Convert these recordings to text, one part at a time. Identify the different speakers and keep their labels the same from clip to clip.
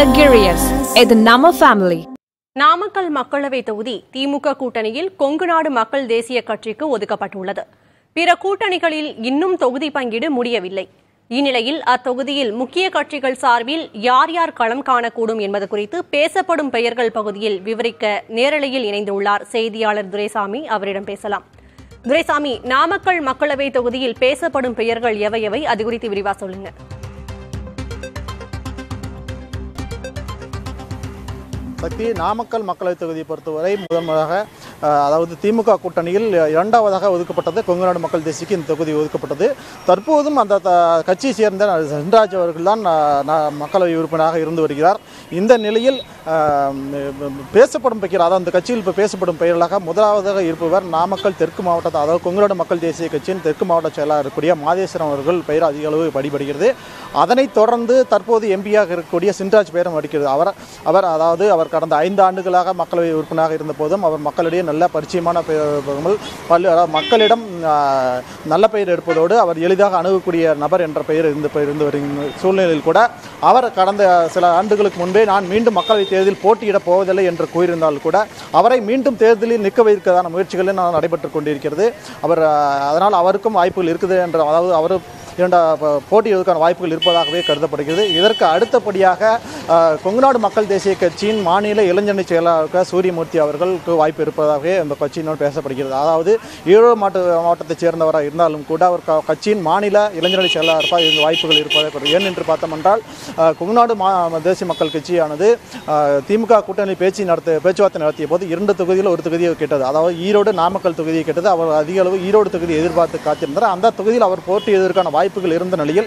Speaker 1: Luxurious. இது நம்ம family
Speaker 2: Namakkal மக்களவை தொகுதி திமுக கூட்டணியில் கொங்கு நாடு மக்கள் தேசிய கட்சிக்கு ஒதுக்கப்பட்டுள்ளது பிற கூட்டணிகளில் இன்னும் தொகுதி பங்கீடு முடியவில்லை இந்நிலையில் அத்தொகுதியில் முக்கிய கட்சிகள் சார்பில் யார் யார் களம் காணக்கூடும் என்பது குறித்து பேசப்படும் பெயர்கள் பகுதியில் விவரிக்க நேரலையில் இணைந்துள்ளார் செய்தியாளர் துரைசாமி அவரிடம் பேசலாம் துரைசாமி நாமக்கல் மக்களவை தொகுதியில் பேசப்படும் பெயர்கள் எவை எவை அது குறித்து விரிவா சொல்லுங்க
Speaker 3: சக்தி நாமக்கல் மக்களவைத் தொகுதியை பொறுத்தவரை முதன்முறையாக அஹ், அதாவது திமுக கூட்டணியில் இரண்டாவதாக ஒதுக்கப்பட்டது கொங்குநாடு மக்கள் தேசியக்கு இந்த தொகுதி ஒதுக்கப்பட்டது தற்போதும் அந்த த- கட்சியை சேர்ந்த சென்ராஜ் அவர்கள் தான் மக்களவை உறுப்பினராக இருந்து வருகிறார் இந்த நிலையில் அஹ், பேசப்படும் பெயர் அதாவது அந்த கட்சியில் இப்போ பேசப்படும் பெயர்களாக முதலாவதாக இருப்பவர் நாமக்கல் தெற்கு மாவட்டத்தை அதாவது கொங்குநாடு மக்கள் தேசிய கட்சியின் தெற்கு மாவட்ட செயலாளர் இருக்கக்கூடிய மாதேஸ்வரம் அவர்கள் பெயர் அதிக அளவு படிபடுகிறது அதனைத் தொடர்ந்து தற்போது எம்பியாக இருக்கக்கூடிய சின்ராஜ் பெயரும் அடிக்கிறது அவர் அவர் அதாவது அவர் கடந்த ஐந்து ஆண்டுகளாக மக்களவை உறுப்பினராக இருந்த போதும் அவர் மக்களிடையே நல்ல பரிச்சயமான பெயர்கள் பல்லு அதாவது மக்களிடம் ஆ, நல்ல பெயர் எடுப்பதோடு அவர் எளிதாக அணுகக்கூடிய நபர் என்ற பெயர் இருந்து இருந்து வரும் சூழ்நிலையில் கூட அவர் கடந்த சில ஆண்டுகளுக்கு முன்பே நான் மீண்டும் மக்களவை தேர்தலில் போட்டியிடப் போவதில்லை என்று கூறியிருந்தால் கூட அவரை மீண்டும் தேர்தலில் நிற்க வைக்கிறதான முயற்சிகள் நடைபெற்றுக் கொண்டிருக்கிறது அவர் ஆ, அதனால் அவருக்கும் வாய்ப்புகள் இருக்குது என்ற அதாவது அவர் இரண்டா ப- போட்டியிடுவதற்கான வாய்ப்புகள் இருப்பதாகவே கருதப்படுகிறது இதற்கு அடுத்தபடியாக அஹ், கொங்குநாடு மக்கள் தேசிய கட்சியின் மாநில இளைஞரணி செயலாளர் சூரியமூர்த்தி அவர்களுக்கு வாய்ப்பு இருப்பதாகவே இந்த கட்சியினர் பேசப்படுகிறது அதாவது ஈரோடு மாவட்ட மாவட்டத்தைச் சேர்ந்தவராக இருந்தாலும் கூட அவர் க- கட்சியின் மாநில இளைஞரணி செயலாளராக இருந்த வாய்ப்புகள் இருப்பதாக கூறு- ஏன் என்று பார்த்தோமென்றால் அஹ், கொங்குநாடு மா தேசிய மக்கள் கட்சியானது அஹ், திமுக கூட்டணி பேச்சு நடத்த பேச்சுவார்த்தை நடத்திய போது இரண்டு தொகுதியில் ஒரு தொகுதியை கேட்டது அதாவது ஈரோடு நாமக்கல் தொகுதியை கேட்டது அவர் அதிக அளவு ஈரோடு தொகுதியை எதிர்பார்த்து காத்திருந்தார் அந்த தொகுதியில் அவர் போட்டியிடுவதற்கான வாய்ப்புகள் இருந்த நிலையில்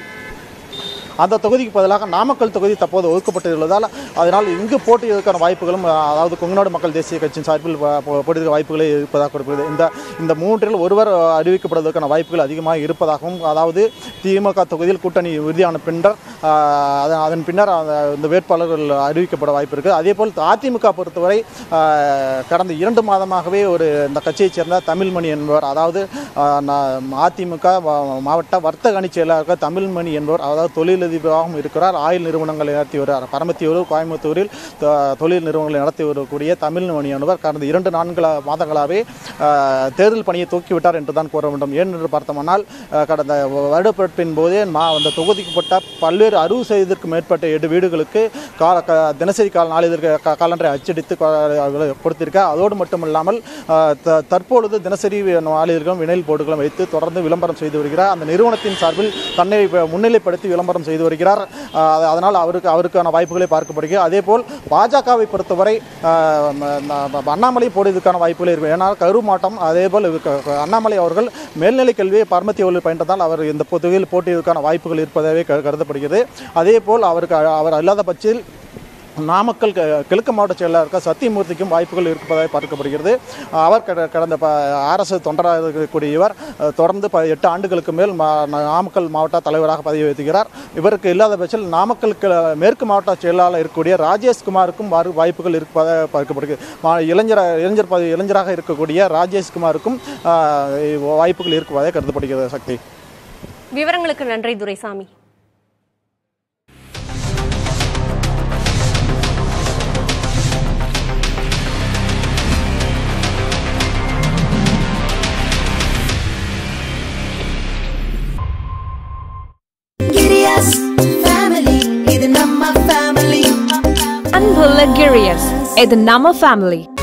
Speaker 3: அந்த தொகுதிக்கு பதிலாக நாமக்கல் தொகுதி தற்போது ஒதுக்கப்பட்டுள்ளதால் அதனால் இங்கு போட்டியிடுவதற்கான வாய்ப்புகளும் அஹ், அதாவது கொங்குநாடு மக்கள் தேசிய கட்சியின் சார்பில் ப- போ- போட்டியிட வாய்ப்புகளே இருப்பதாக குறிப்பிடுது இந்த இந்த மூன்றில் ஒருவர் அஹ், அறிவிக்கப்படுவதற்கான வாய்ப்புகள் அதிகமாக இருப்பதாகவும் அதாவது திமுக தொகுதியில் கூட்டணி உறுதியான பின்னர் அஹ், அதன் அதன் பின்னர் அந்த இந்த வேட்பாளர்கள் அறிவிக்கப்பட வாய்ப்பு இருக்குது அதேபோல் அதிமுக பொறுத்தவரை அஹ், கடந்த இரண்டு மாதமாகவே ஒரு இந்த கட்சியைச் சேர்ந்த தமிழ்மணி என்பவர் அதாவது அஹ், ந- அதிமுக வ- மாவட்ட வர்த்தக அணி செயலாளர் தமிழ்மணி என்பவர் அதாவது தொழிலதிபராகவும் இருக்கிறார் ஆயில் நிறுவனங்களை நடத்தி வருகிறார் பரமத்தியூர் கோயம்புத்தூரில் த- தொழில் நிறுவனங்களை நடத்தி வரக்கூடிய தமிழ்மணி என்பவர் கடந்த இரண்டு நான்கு மாதங்களாகவே அஹ், தேர்தல் பணியை தூக்கிவிட்டார் என்று தான் கூற வேண்டும் ஏன் என்று பார்த்தோம்னால் அஹ், கடந்த வருடப்பிறப்பின் போதே மா அந்த தொகுதிக்கப்பட்ட பல்வேறு அறுபது சதவீதத்திற்கும் மேற்பட்ட எட்டு வீடுகளுக்கு கால க- தினசரி கால நாளிதழ் க- காலண்டரை அச்சடித்து க- அவர்கள் கொடுத்திருக்கார் அதோடு மட்டுமல்லாமல் அஹ், த- தற்பொழுது தினசரி நாளிதழ்களும் வினைல் போர்டுகளும் வைத்து தொடர்ந்து விளம்பரம் செய்து வருகிறார் அந்த நிறுவனத்தின் சார்பில் தன்னை இப்ப முன்னிலைப்படுத்தி விளம்பரம் செய்து வருகிறார் அஹ், அது- அதனால் அவருக்கு அவருக்கான வாய்ப்புகளே பார்க்கப்படுகிறது அதேபோல் பாஜகவை பொறுத்தவரை அஹ், ம- ம- அண்ணாமலை போடுவதற்கான வாய்ப்புகளே இருக்கும் ஏன்னால் கரு மாவட்டம் அதேபோல் க- க- அண்ணாமலை அவர்கள் மேல்நிலை கல்வியை பரமத்தியோவில் பயின்றதால் அவர் இந்த தொகுதியில் போட்டியிடுவதற்கான வாய்ப்புகள் இருப்பதாகவே க- கருதப்படுகிறது அதேபோல் அவருக்கு அ- அவர் அல்லாத பட்சத்தில் நாமக்கல் க- கிழக்கு மாவட்ட செயலாளர் சத்தியமூர்த்திக்கும் வாய்ப்புகள் இருப்பதாக பார்க்கப்படுகிறது அவர் கட- கடந்த ப அரசு தொண்டராக இருக்கக்கூடிய இவர் அஹ், தொடர்ந்து ப எட்டு ஆண்டுகளுக்கு மேல் மா- நாமக்கல் மாவட்ட தலைவராக பதவி வகிக்கிறார் இவருக்கு இல்லாத பட்சத்தில் நாமக்கல் கி- மேற்கு மாவட்ட செயலாளர் இருக்கக்கூடிய ராஜேஷ்குமாருக்கும் வாரு வாய்ப்புகள் இருப்பதாக பார்க்கப்படுகிறது மா- இளைஞர் இளைஞர் பதவி இளைஞராக இருக்கக்கூடிய ராஜேஷ்குமாருக்கும் அஹ், வாய்ப்புகள் இருப்பதாக கருதப்படுகிறது சக்தி
Speaker 2: விவரங்களுக்கு நன்றி துரைசாமி
Speaker 4: Giddy-us family, இது நம்ம family.
Speaker 1: அன்பு Luxurious. இது நம்ம ஃபேமிலி